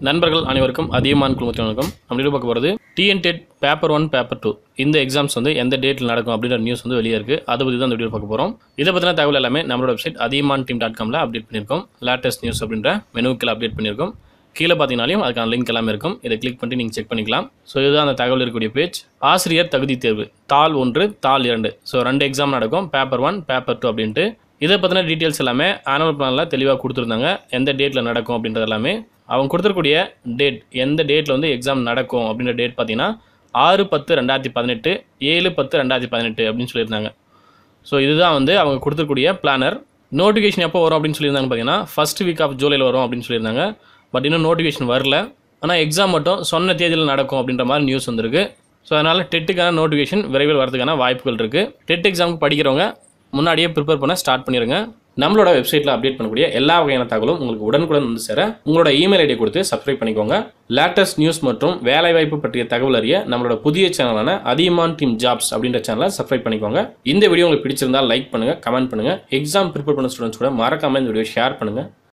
நண்பர்கள் அனைவருக்கும் அதிகமான குழுமத்தின் வணக்கம் நம்ம பார்க்க போகிறது TNTET paper one paper two இந்த எக்ஸாம்ஸ் வந்து எந்த டேட்டில் நடக்கும் அப்படின்ற நியூஸ் வந்து வெளியே இருக்குது அதை பற்றி தான் இந்த வீடியோ பார்க்க போகிறோம் இதை பற்றின தகவல் எல்லாமே நம்மளோட வெப்சைட் அதிகமான் டீம் டாட் காமில் அப்டேட் பண்ணியிருக்கோம் லேட்டஸ்ட் நியூஸ் அப்படின்ற மெனுக்கில் அப்டேட் பண்ணியிருக்கோம் கீழே பார்த்தீங்கனாலையும் அதுக்கான லிங்க் எல்லாமே இருக்கும் இதை கிளிக் பண்ணிட்டு நீங்கள் செக் பண்ணிக்கலாம் ஸோ இதுதான் அந்த தகவல் இருக்கக்கூடிய பேஜ் ஆசிரியர் தகுதி தேர்வு தாள் ஒன்று தாள் இரண்டு ஸோ ரெண்டு எக்ஸாம் நடக்கும் பேப்பர் ஒன் பேப்பர் டூ அப்படின்ட்டு இதை பற்றின டீட்டெயில்ஸ் எல்லாமே ஆனுவல் பிளானில் தெளிவாக கொடுத்துருந்தாங்க எந்த டேட்டில் நடக்கும் அப்படின்றது எல்லாமே அவங்க கொடுத்துருக்கூடிய டேட் எந்த டேட்டில் வந்து எக்ஸாம் நடக்கும் அப்படின்ற டேட் பார்த்தீங்கன்னா ஆறு பத்து ரெண்டாயிரத்தி பதினெட்டு ஏழு பத்து ரெண்டாயிரத்தி பதினெட்டு அப்படின்னு சொல்லியிருந்தாங்க ஸோ இதுதான் வந்து அவங்க கொடுத்துருக்கூடிய பிளானர் நோட்டிஃபிகேஷன் எப்போ வரும் அப்படின்னு சொல்லியிருந்தாங்க பார்த்தீங்கன்னா ஃபர்ஸ்ட் வீக் ஆஃப் ஜூலையில் வரும் அப்படின்னு சொல்லியிருந்தாங்க பட் இன்னும் நோட்டிஃபிகேஷன் வரல ஆனால் எக்ஸாம் மட்டும் சொன்ன தேதியில் நடக்கும் அப்படின்ற மாதிரி நியூஸ் வந்திருக்கு ஸோ அதனால் டெட்டுக்கான நோட்டிஃபிகேஷன் விரைவில் வரதுக்கான வாய்ப்புகள் இருக்குது டெட் எக்ஸாமுக்கு படிக்கிறவங்க முன்னாடியே ப்ரிப்பேர் பண்ண ஸ்டார்ட் பண்ணிடுங்க நம்மளோட வெப்சைட்டில் அப்டேட் பண்ணக்கூடிய எல்லா வகையான தகவலும் உங்களுக்கு உடனுக்குடன் வந்து சேர உங்களோட இமெயில் ஐடி கொடுத்து சப்ஸ்கிரைப் பண்ணிக்கோங்க லேட்டஸ்ட் நியூஸ் மற்றும் வேலைவாய்ப்பு பற்றிய தகவல் அறிய நம்மளோட புதிய சேனலான அதியமான் டீம் ஜாப்ஸ் அப்படின்ற சேனலை சப்ஸ்கிரைப் பண்ணிக்கோங்க இந்த வீடியோ உங்களுக்கு பிடிச்சிருந்தா லைக் பண்ணுங்கள் கமெண்ட் பண்ணுங்கள் எக்ஸாம் ப்ரிப்பேர் பண்ண ஸ்டூடெண்ட்ஸ் கூட மறக்காம இந்த வீடியோ ஷேர் பண்ணுங்கள்